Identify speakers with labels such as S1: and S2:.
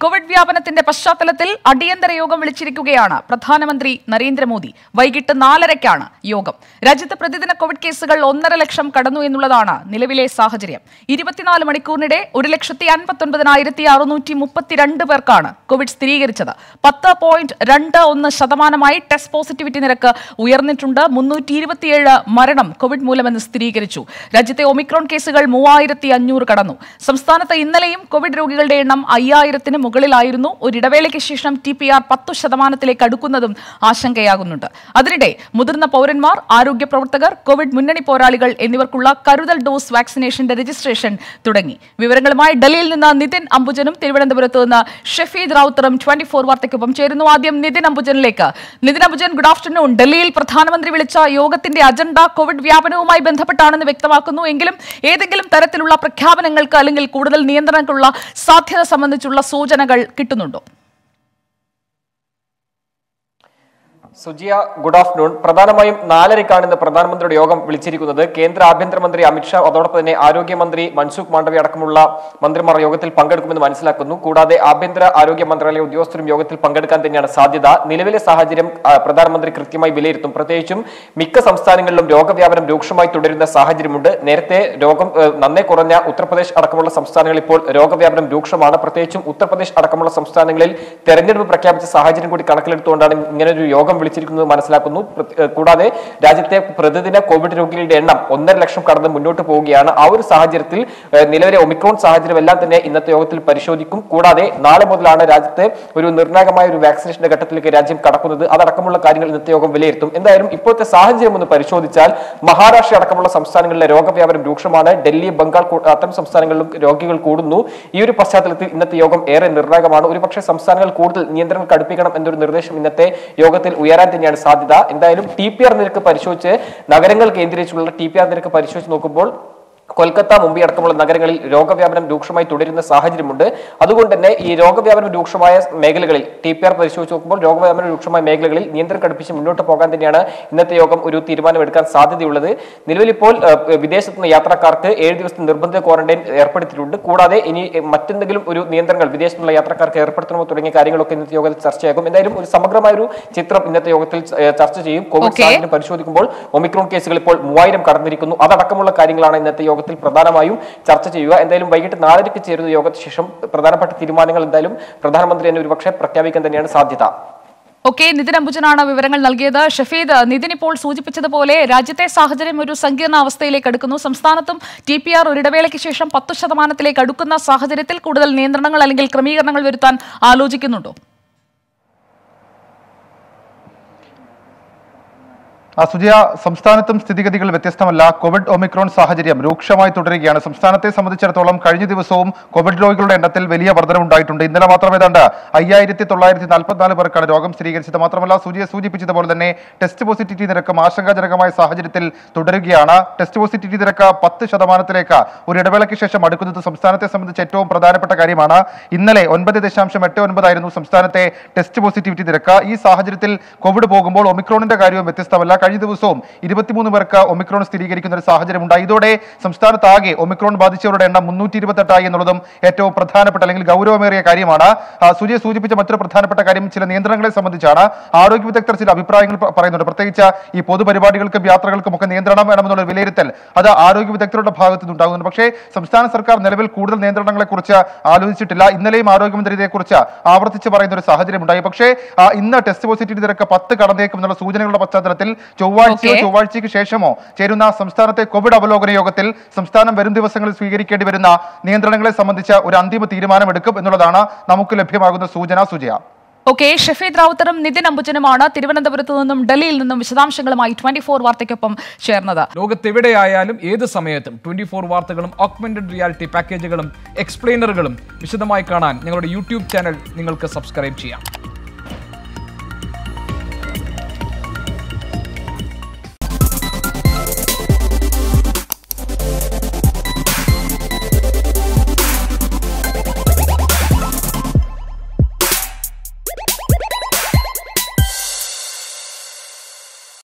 S1: Covid വ്യാപനത്തിന്റെ പശ്ചാത്തലത്തിൽ അടിയന്തര യോഗം വിളിച്ചിരിക്കുകയാണ് പ്രധാനമന്ത്രി നരേന്ദ്രമോദി വൈകിട്ട് നാലരയ്ക്കാണ് യോഗം രാജ്യത്ത് പ്രതിദിന കോവിഡ് കേസുകൾ ഒന്നര ലക്ഷം കടന്നു എന്നുള്ളതാണ് നിലവിലെ സാഹചര്യം ഇരുപത്തിനാല് മണിക്കൂറിനിടെ ഒരു ലക്ഷത്തി അൻപത്തൊൻപതിനായിരത്തി അറുന്നൂറ്റി മുപ്പത്തിരണ്ട് പേർക്കാണ് കോവിഡ് സ്ഥിരീകരിച്ചത് പത്ത് പോയിന്റ് രണ്ട് ഒന്ന് ശതമാനമായി ടെസ്റ്റ് പോസിറ്റിവിറ്റി നിരക്ക് ഉയർന്നിട്ടുണ്ട് മുന്നൂറ്റി ഇരുപത്തിയേഴ് മരണം കോവിഡ് മൂലമെന്ന് സ്ഥിരീകരിച്ചു രാജ്യത്തെ ഒമിക്രോൺ കേസുകൾ മൂവായിരത്തി അഞ്ഞൂറ് കടന്നു സംസ്ഥാനത്ത് ഇന്നലെയും കോവിഡ് രോഗികളുടെ എണ്ണം അയ്യായിരത്തിന് മുകളിലായിരുന്നു ഒരിടവേളയ്ക്ക് ശേഷം ടി പി ആർ പത്തു ശതമാനത്തിലേക്ക് അടുക്കുന്നതും ആശങ്കയാകുന്നുണ്ട് അതിനിടെ മുതിർന്ന പൗരന്മാർ ആരോഗ്യ പ്രവർത്തകർ കോവിഡ് മുന്നണി പോരാളികൾ എന്നിവർക്കുള്ള കരുതൽ ഡോസ് വാക്സിനേഷന്റെ രജിസ്ട്രേഷൻ തുടങ്ങി വിവരങ്ങളുമായി ഡൽഹിയിൽ നിന്ന് നിതിൻ അംബുജനും തിരുവനന്തപുരത്ത് നിന്ന് ഷഫീദ് റാവുത്തറും ട്വന്റി ഫോർ വാർത്തയ്ക്കൊപ്പം ചേരുന്നു ആദ്യം നിതിൻ അംബുജനിലേക്ക് നിതിൻ അംബുജൻ ഗുഡ് ആഫ്റ്റർനൂൺ ഡൽഹിയിൽ പ്രധാനമന്ത്രി വിളിച്ച യോഗത്തിന്റെ അജണ്ട കോവിഡ് വ്യാപനവുമായി ബന്ധപ്പെട്ടാണെന്ന് വ്യക്തമാക്കുന്നു എങ്കിലും ഏതെങ്കിലും തരത്തിലുള്ള പ്രഖ്യാപനങ്ങൾക്ക് അല്ലെങ്കിൽ കൂടുതൽ നിയന്ത്രണങ്ങൾക്കുള്ള സാധ്യത സംബന്ധിച്ചുള്ള സൂചനകൾ കിട്ടുന്നുണ്ടോ
S2: സുജിയ ഗുഡ് ആഫ്റ്റർനൂൺ പ്രധാനമായും നാലരയ്ക്കാണ് ഇന്ന് പ്രധാനമന്ത്രിയുടെ യോഗം വിളിച്ചിരിക്കുന്നത് കേന്ദ്ര ആഭ്യന്തരമന്ത്രി അമിത്ഷാ അതോടൊപ്പം തന്നെ ആരോഗ്യമന്ത്രി മൻസുഖ് മാണ്ഡവ്യ അടക്കമുള്ള മന്ത്രിമാർ യോഗത്തിൽ പങ്കെടുക്കുമെന്ന് മനസ്സിലാക്കുന്നു കൂടാതെ ആഭ്യന്തര ആരോഗ്യ മന്ത്രാലയ ഉദ്യോഗസ്ഥരും യോഗത്തിൽ പങ്കെടുക്കാൻ തന്നെയാണ് സാധ്യത നിലവിലെ സാഹചര്യം ആ, പ്രധാനമന്ത്രി കൃത്യമായി വിലയിരുത്തും പ്രത്യേകിച്ചും മിക്ക സംസ്ഥാനങ്ങളിലും രോഗവ്യാപനം രൂക്ഷമായി തുടരുന്ന സാഹചര്യമുണ്ട് നേരത്തെ രോഗം ഏ, നന്നേ കുറഞ്ഞ ഉത്തർപ്രദേശ് അടക്കമുള്ള സംസ്ഥാനങ്ങളിൽ ഇപ്പോൾ രോഗവ്യാപനം രൂക്ഷമാണ് പ്രത്യേകിച്ചും ഉത്തർപ്രദേശ് അടക്കമുള്ള സംസ്ഥാനങ്ങളിൽ തെരഞ്ഞെടുപ്പ് പ്രഖ്യാപിച്ച സാഹചര്യം കൂടി കണക്കിലെടുത്തുകൊണ്ടാണ് ഇങ്ങനെ ഒരു യോഗം വിളിച്ചിരിക്കുന്നത് മനസ്സിലാക്കുന്നു പ്ര- ഏ, കൂടാതെ രാജ്യത്തെ പ്രതിദിന കോവിഡ് രോഗികളുടെ എണ്ണം ഒന്നര ലക്ഷം കടന്ന് മുന്നോട്ട് പോവുകയാണ് ആ ഒരു സാഹചര്യത്തിൽ ഏ, നിലവിലെ ഒമിക്രോൺ സാഹചര്യം എല്ലാം തന്നെ ഇന്നത്തെ യോഗത്തിൽ പരിശോധിക്കും കൂടാതെ നാളെ മുതലാണ് രാജ്യത്തെ ഒരു നിർണായകമായ ഒരു വാക്സിനേഷന്റെ ഘട്ടത്തിലേക്ക് രാജ്യം കടക്കുന്നത് അതടക്കമുള്ള കാര്യങ്ങൾ ഇന്നത്തെ യോഗം വിലയിരുത്തും എന്തായാലും ഇപ്പോഴത്തെ സാഹചര്യം ഒന്ന് പരിശോധിച്ചാൽ മഹാരാഷ്ട്ര അടക്കമുള്ള സംസ്ഥാനങ്ങളിലെ രോഗവ്യാപനം രൂക്ഷമാണ് ഡൽഹി ബംഗാൾ കൂ- അത്തരം സംസ്ഥാനങ്ങളിലും രോഗികൾ കൂടുന്നു ഈ ഒരു പശ്ചാത്തലത്തിൽ ഇന്നത്തെ യോഗം ഏറെ നിർണായകമാണ് ഒരുപക്ഷെ സംസ്ഥാനങ്ങൾ കൂടുതൽ നിയന്ത്രണങ്ങൾ കടുപ്പിക്കണം എന്നൊരു നിർദ്ദേശം ഇന്നത്തെ യോഗത്തിൽ ഉയരാൻ തന്നെയാണ് സാധ്യത എന്തായാലും ടി പി ആർ നിരക്ക് പരിശോധിച്ച് നഗരങ്ങൾ കേന്ദ്രീകരിച്ചുള്ള ടി പി ആർ നിരക്ക് പരിശോധിച്ച് നോക്കുമ്പോൾ കൊൽക്കത്ത മുംബൈ അടക്കമുള്ള നഗരങ്ങളിൽ രോഗവ്യാപനം രൂക്ഷമായി തുടരുന്ന സാഹചര്യമുണ്ട് അതുകൊണ്ട് തന്നെ ഈ രോഗവ്യാപനം രൂക്ഷമായ മേഖലകളിൽ ടി പി ആർ പരിശോധിച്ച് നോക്കുമ്പോൾ രോഗവ്യാപനം രൂക്ഷമായ മേഖലകളിൽ നിയന്ത്രണം കടുപ്പിച്ച് മുന്നോട്ട് പോകാൻ തന്നെയാണ് ഇന്നത്തെ യോഗം ഒരു തീരുമാനമെടുക്കാൻ സാധ്യതയുള്ളത് നിലവിൽ ഇപ്പോൾ ഏഹ്, വിദേശത്ത് നിന്ന് യാത്രക്കാർക്ക് ഏഴ് ദിവസത്തെ നിർബന്ധിത ക്വാറന്റൈൻ ഏർപ്പെടുത്തിയിട്ടുണ്ട് കൂടാതെ ഇനി ഏഹ്, മറ്റെന്തെങ്കിലും ഒരു നിയന്ത്രണങ്ങൾ വിദേശത്തുള്ള യാത്രക്കാർക്ക് ഏർപ്പെടുത്തണമോ തുടങ്ങിയ കാര്യങ്ങളൊക്കെ ഇന്നത്തെ യോഗത്തിൽ ചർച്ചയാകും എന്തായാലും ഒരു സമഗ്രമായ ഒരു ചിത്രം ഇന്നത്തെ യോഗത്തിൽ ഏഹ്, ചർച്ച ചെയ്യും കോവിഡ്
S1: Okay.
S2: സാഹചര്യം പരിശോധിക്കുമ്പോൾ ഒമിക്രോൺ കേസുകൾ ഇപ്പോൾ മൂവായിരം കടന്നിരിക്കുന്നു അതടക്കമുള്ള കാര്യങ്ങളാണ് ഇന്നത്തെ യോഗത്തിൽ പ്രധാനമായും ചർച്ച ചെയ്യുക എന്തായാലും വൈകിട്ട് നാലരയ്ക്ക് ചേരുന്ന യോഗത്തിന് ശേഷം പ്രധാനപ്പെട്ട തീരുമാനങ്ങൾ എന്തായാലും പ്രധാനമന്ത്രി തന്നെ ഒരുപക്ഷെ പ്രഖ്യാപിക്കാൻ തന്നെയാണ് സാധ്യത
S1: ഓക്കെ നിതിൻ അംബുജനാണ് വിവരങ്ങൾ നൽകിയത് ഷഫീദ് നിതിൻ ഇപ്പോൾ സൂചിപ്പിച്ചതുപോലെ രാജ്യത്തെ സാഹചര്യം ഒരു സങ്കീർണ അവസ്ഥയിലേക്ക് അടുക്കുന്നു സംസ്ഥാനത്തും ടി പി ആർ ഒരിടവേളയ്ക്ക് ശേഷം പത്ത് ശതമാനത്തിലേക്ക് അടുക്കുന്ന സാഹചര്യത്തിൽ കൂടുതൽ നിയന്ത്രണങ്ങൾ അല്ലെങ്കിൽ ക്രമീകരണങ്ങൾ വരുത്താൻ ആലോചിക്കുന്നുണ്ടോ
S3: ആ സുജയ സംസ്ഥാനത്തും സ്ഥിതിഗതികൾ വ്യത്യസ്തമല്ല കോവിഡ് ഒമിക്രോൺ സാഹചര്യം രൂക്ഷമായി തുടരുകയാണ് സംസ്ഥാനത്തെ സംബന്ധിച്ചിടത്തോളം കഴിഞ്ഞ ദിവസവും കോവിഡ് രോഗികളുടെ എണ്ണത്തിൽ വലിയ വർധനമുണ്ടായിട്ടുണ്ട് ഇന്നലെ മാത്രം ഏതാണ്ട് അയ്യായിരത്തി തൊള്ളായിരത്തി നാൽപ്പത്തിനാല് പേർക്കാണ് രോഗം സ്ഥിരീകരിച്ചത് മാത്രമല്ല സൂചിയെ സൂചിപ്പിച്ചതുപോലെ തന്നെ ടെസ്റ്റ് പോസിറ്റിവിറ്റി നിരക്കും ആശങ്കാജനകമായ സാഹചര്യത്തിൽ തുടരുകയാണ് ടെസ്റ്റ് പോസിറ്റിവിറ്റി നിരക്ക് പത്ത് ശതമാനത്തിലേക്ക് ഒരു ഇടവേളയ്ക്ക് ശേഷം അടുക്കുന്നത് സംസ്ഥാനത്തെ സംബന്ധിച്ച് ഏറ്റവും പ്രധാനപ്പെട്ട കാര്യമാണ് ഇന്നലെ ഒൻപത് ദശാംശം എട്ട് ഒൻപതായിരുന്നു സംസ്ഥാനത്തെ ടെസ്റ്റ് പോസിറ്റിവിറ്റി നിരക്ക് ഈ സാഹചര്യത്തിൽ കോവിഡ് പോകുമ്പോൾ ഒമിക്രോണിന്റെ കാര്യവും വ്യത്യസ്തമല്ല കഴിഞ്ഞ ദിവസവും ഇരുപത്തിമൂന്ന് പേർക്ക് ഒമിക്രോൺ സ്ഥിരീകരിക്കുന്ന ഒരു സാഹചര്യം ഉണ്ടായി ഇതോടെ സംസ്ഥാനത്ത് ആകെ ഒമിക്രോൺ ബാധിച്ചവരുടെ എണ്ണം മുന്നൂറ്റി ഇരുപത്തെട്ടായി എന്നുള്ളതും ഏറ്റവും പ്രധാനപ്പെട്ട അല്ലെങ്കിൽ ഗൗരവമേറിയ കാര്യമാണ് ആ, സുജയ സൂചിപ്പിച്ച മറ്റൊരു പ്രധാനപ്പെട്ട കാര്യം ചില നിയന്ത്രണങ്ങളെ സംബന്ധിച്ചാണ് ആരോഗ്യ വിദഗ്ധർ ചില അഭിപ്രായങ്ങൾ പ- പറയുന്നുണ്ട് പ്രത്യേകിച്ച് ഈ പൊതുപരിപാടികൾക്കും യാത്രകൾക്കും ഒക്കെ നിയന്ത്രണം വേണമെന്നുള്ള ഒരു വിലയിരുത്തൽ അത് ആരോഗ്യ വിദഗ്ധരുടെ ഭാഗത്തു നിന്നുണ്ടാകുന്നുണ്ട് പക്ഷേ സംസ്ഥാന സർക്കാർ നിലവിൽ കൂടുതൽ നിയന്ത്രണങ്ങളെ കുറിച്ച് ആലോചിച്ചിട്ടില്ല ഇന്നലെയും ആരോഗ്യമന്ത്രി ഇതേക്കുറിച്ച് ആവർത്തിച്ച് പറയുന്ന ഒരു സാഹചര്യം ഉണ്ടായി പക്ഷേ ആ, ഇന്ന് ടെസ്റ്റ് പോസിറ്റിവിറ്റി നിരക്ക് പത്ത് കടന്നേക്കും എന്നുള്ള സൂചനകളുടെ പശ്ചാത്തലത്തിൽ ചൊവ്വാഴ്ചയോ
S1: Okay.
S3: ചൊവ്വാഴ്ചയ്ക്ക് ശേഷമോ ചേരുന്ന സംസ്ഥാനത്തെ കോവിഡ് അവലോകന യോഗത്തിൽ സംസ്ഥാനം വരും ദിവസങ്ങളിൽ സ്വീകരിക്കേണ്ടി വരുന്ന നിയന്ത്രണങ്ങളെ സംബന്ധിച്ച് ഒരു അന്തിമ തീരുമാനമെടുക്കും എന്നുള്ളതാണ് നമുക്ക് ലഭ്യമാകുന്ന സൂചന സുജയ
S1: ഓക്കെ ഷഫീദ് റാവുത്തറും നിതിൻ അംബുജനുമാണ് തിരുവനന്തപുരത്ത് നിന്നും ഡൽഹിയിൽ നിന്നും വിശദാംശങ്ങളുമായി ട്വന്റി ഫോർ വാർത്തയ്ക്കൊപ്പം ചേർന്നത്
S4: ലോകത്തെവിടെയായാലും ഏത് സമയത്തും ട്വന്റി ഫോർ വാർത്തകളും ഓഗ്മെന്റഡ് റിയാലിറ്റി പാക്കേജുകളും എക്സ്പ്ലെയിനറുകളും വിശദമായി കാണാൻ ഞങ്ങളുടെ യൂട്യൂബ് ചാനൽ നിങ്ങൾക്ക് സബ്സ്ക്രൈബ് ചെയ്യാം